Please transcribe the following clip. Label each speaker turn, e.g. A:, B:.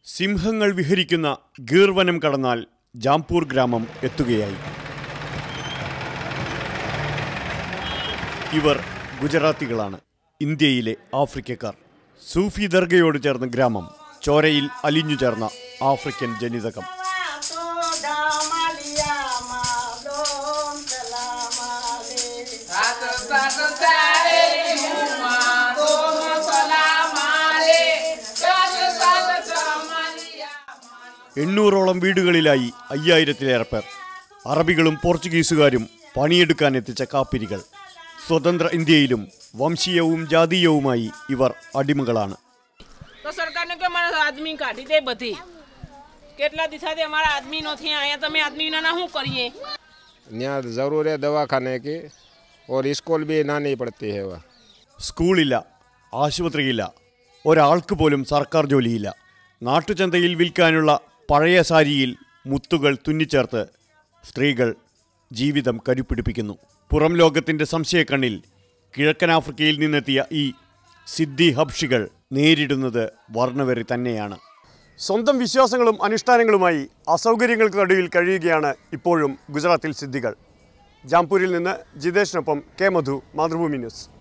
A: സിംഹങ്ങൾ വിഹരിക്കുന്ന ഗീർവനം കടന്നാൽ ജാംപൂർ ഗ്രാമം എത്തുകയായി ഇവർ ഗുജറാത്തികളാണ് ഇന്ത്യയിലെ ആഫ്രിക്കക്കാർ സൂഫി ദർഗയോട് ചേർന്ന ഗ്രാമം ചോരയിൽ അലിഞ്ഞു ചേർന്ന ആഫ്രിക്കൻ ജനിതകം എണ്ണൂറോളം വീടുകളിലായി അയ്യായിരത്തിലേറെ പേർ അറബികളും പോർച്ചുഗീസുകാരും പണിയെടുക്കാൻ എത്തിച്ച കാപ്പിരികൾ സ്വതന്ത്ര ഇന്ത്യയിലും വംശീയവും ജാതീയവുമായി ഇവർ അടിമകളാണ്
B: તો સરકારને કે અમારા આદમી કાઢી દે બધી કેટલા દિવસથી અમારા આદમી નથી આયા તમે આદમીના શું કરીએ
C: यहाँ ज़रूर है दवाखाने की और स्कूल भी लानी पड़ती है वह
A: സ്കൂളില്ല ആശുപത്രിയില്ല ഒരാൾക്ക് പോലും സർക്കാർ ജോലിയില്ല നാട്ടുചന്തയിൽ വിൽക്കാനുള്ള പഴയ സാരിയിൽ മുത്തുകൾ തുന്നിച്ചേർത്ത് സ്ത്രീകൾ ജീവിതം കരുപ്പിടിപ്പിക്കുന്നു പുറം ലോകത്തിൻ്റെ സംശയക്കണ്ണിൽ കിഴക്കൻ ആഫ്രിക്കയിൽ നിന്നെത്തിയ ഈ സിദ്ധി ഹബ്ഷികൾ നേരിടുന്നത് വർണ്ണവെറി തന്നെയാണ് സ്വന്തം വിശ്വാസങ്ങളും അനുഷ്ഠാനങ്ങളുമായി അസൗകര്യങ്ങൾക്ക് നടുവിൽ കഴിയുകയാണ് ഇപ്പോഴും ഗുജറാത്തിൽ സിദ്ധികൾ ജാംപൂരിൽ നിന്ന് ജിതേഷിനൊപ്പം കെ മധു മാതൃഭൂമി ന്യൂസ്